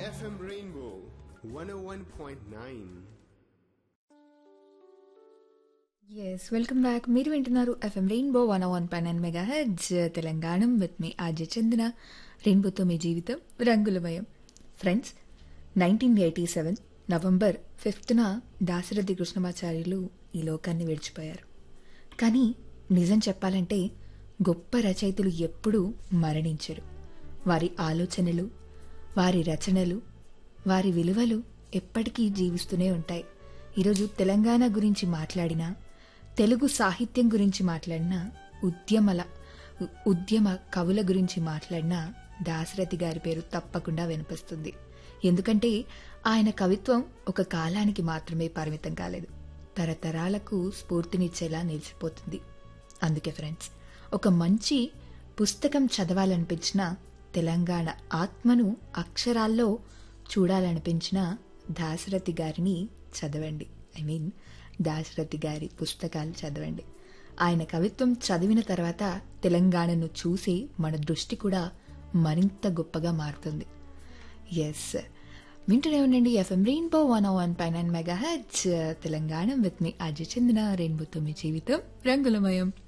FM Rainbow 101.9. Yes welcome back మీరు వింటున్నారు FM Rainbow one one nine and megahertz Telangana with me R J Chandana రెయిన్బోతో మీ జీవితం రంగులమయం friends nineteen eighty seven November ఫిఫ్త్న దాశరథి కృష్ణమాచార్యులు ఈ లోకాన్ని విడిచిపోయారు కానీ నిజం చెప్పాలంటే గొప్ప రచయితలు ఎప్పుడూ మరణించరు వారి ఆలోచనలు వారి రచనలు వారి విలువలు ఎప్పటికీ జీవిస్తూనే ఉంటాయి ఈరోజు తెలంగాణ గురించి మాట్లాడినా తెలుగు సాహిత్యం గురించి మాట్లాడినా ఉద్యమల ఉ- ఉద్యమ కవుల గురించి మాట్లాడినా దాశరథి గారి పేరు తప్పకుండా వినిపిస్తుంది ఎందుకంటే ఆయన కవిత్వం ఒక కాలానికి మాత్రమే పరిమితం కాలేదు తరతరాలకు స్ఫూర్తినిచ్చేలా నిలిచిపోతుంది అందుకే ఫ్రెండ్స్ ఒక మంచి పుస్తకం చదవాలనిపించిన తెలంగాణ ఆత్మను అక్షరాల్లో చూడాలనిపించిన దాశరథి గారిని చదవండి ఐ మీన్ దాశరథి గారి పుస్తకాలు చదవండి ఆయన కవిత్వం చదివిన తర్వాత తెలంగాణను చూసి మన దృష్టి కూడా మరింత గొప్పగా మారుతుంది ఎస్ వింటూనే ఉండండి ఎఫ్ఎం రెయిన్బో వన్ వన్ పైన mega H Telangana with me Ajay Chandana రెయిన్బోతో మీ జీవితం రంగులమయం